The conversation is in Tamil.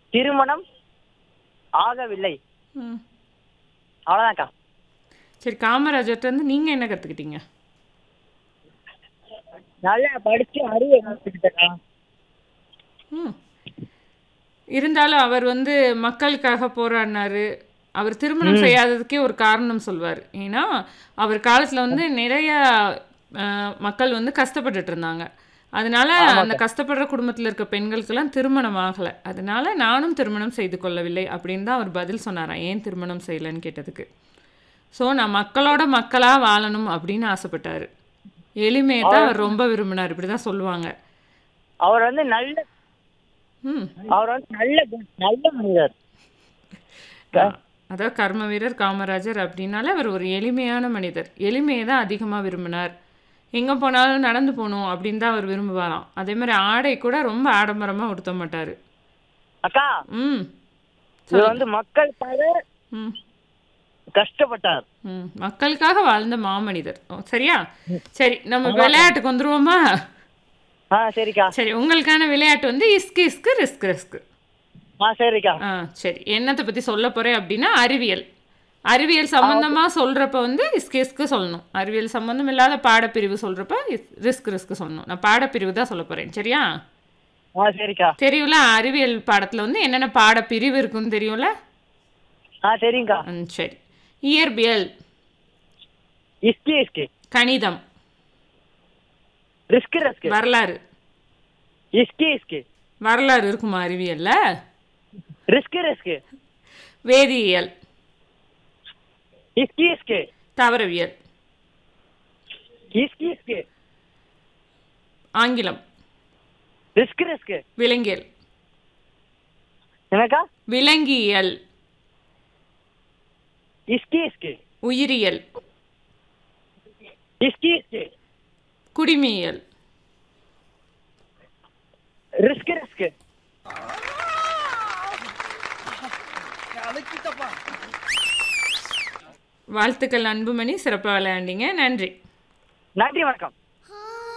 திருமணம் ஆகவில்லை ம் அவ்வளோதான்க்கா சரி காமராஜர்ட்ட இருந்து நீங்கள் என்ன கற்றுக்கிட்டீங்க நல்லா படிச்சு அறிவை வளர்த்துக்கிட்டேக்கா ம் இருந்தாலும் அவர் வந்து மக்களுக்காக போராடினாரு அவர் திருமணம் செய்யாததுக்கே ஒரு காரணம் சொல்வார் ஏன்னா அவர் காலத்தில் வந்து நிறைய அஹ், மக்கள் வந்து கஷ்டப்பட்டுட்டு இருந்தாங்க அதனால அந்த கஷ்டப்படுற குடும்பத்தில் இருக்க பெண்களுக்கெல்லாம் திருமணம் ஆகலை அதனால நானும் திருமணம் செய்து கொள்ளவில்லை அப்படின்னு தான் அவர் பதில் சொன்னாராம் ஏன் திருமணம் செய்யலைன்னு கேட்டதுக்கு ஸோ நான் மக்களோட மக்களாக வாழணும் அப்படின்னு ஆசைப்பட்டாரு எளிமையை தான் அவர் ரொம்ப விரும்பினார் இப்படி தான் சொல்லுவாங்க அவர் வந்து நல்ல ம் அவர் வந்து நல்ல குண- நல்ல மனிதர் அதாவது கர்ம வீரர் காமராஜர் அப்படின்னாலே அவர் ஒரு எளிமையான மனிதர் எளிமையை தான் அதிகமாக விரும்பினார் எங்கே போனாலும் நடந்து போகணும் அப்படின்னு தான் அவர் விரும்புவாராம் அதே மாதிரி ஆடை கூட ரொம்ப ஆடம்பரமாக உடுத்த மாட்டார் அக்கா ம் இவர் வந்து மக்களுக்காக ம் கஷ்டப்பட்டார் ம் மக்களுக்காக வாழ்ந்த மாமனிதர் ஓ, சரியா சரி நம்ம விளையாட்டுக்கு வந்துருவோமா ஆ சரிக்கா சரி உங்களுக்கான விளையாட்டு வந்து இஸ்கு இஸ்கு ரிஸ்க் ரிஸ்க் ஆ சரிக்கா ஆ சரி என்னத்தை பற்றி சொல்ல போகிறேன் அப்படின்னா அறிவியல் அறிவியல் சம்மந்தமாக சொல்கிறப்ப வந்து இஸ்கு இஸ்கு சொல்லணும் அறிவியல் சம்மந்தம் இல்லாத பாடப்பிரிவு சொல்கிறப்ப ரிஸ்க் ரிஸ்க் சொல்லணும் நான் பாடப்பிரிவு தான் சொல்ல போகிறேன் சரியா ஆ சரிக்கா தெரியும்ல அறிவியல் பாடத்தில் வந்து என்னென்ன பாடப்பிரிவு இருக்குன்னு தெரியும்ல ஆ சரிங்கக்கா ம் சரி இயற்பியல் இஸ்கி இஸ்கி கணிதம் ரிஸ்க் ரிஸ்க் வரலாறு இஸ்கி இஸ்கி வரலாறு இருக்குமா அறிவியல்ல ரிஸ்க் ரிஸ்க் வேதியியல் இஸ்கி இஸ்கி தாவரவியல் இஸ்கி இஸ்கி ஆங்கிலம் ரிஸ்க் ரிஸ்க் விலங்கியல் என்னக்கா விலங்கியல் இஸ்கி இஸ்கி உயிரியல் இஸ்கி இஸ்கி குடிமியல் ரிஸ்க் ரிஸ்க் வாழ்த்துக்கள் அன்புமணி சிறப்பாக விளையாண்டீங்க நன்றி நன்றி வணக்கம்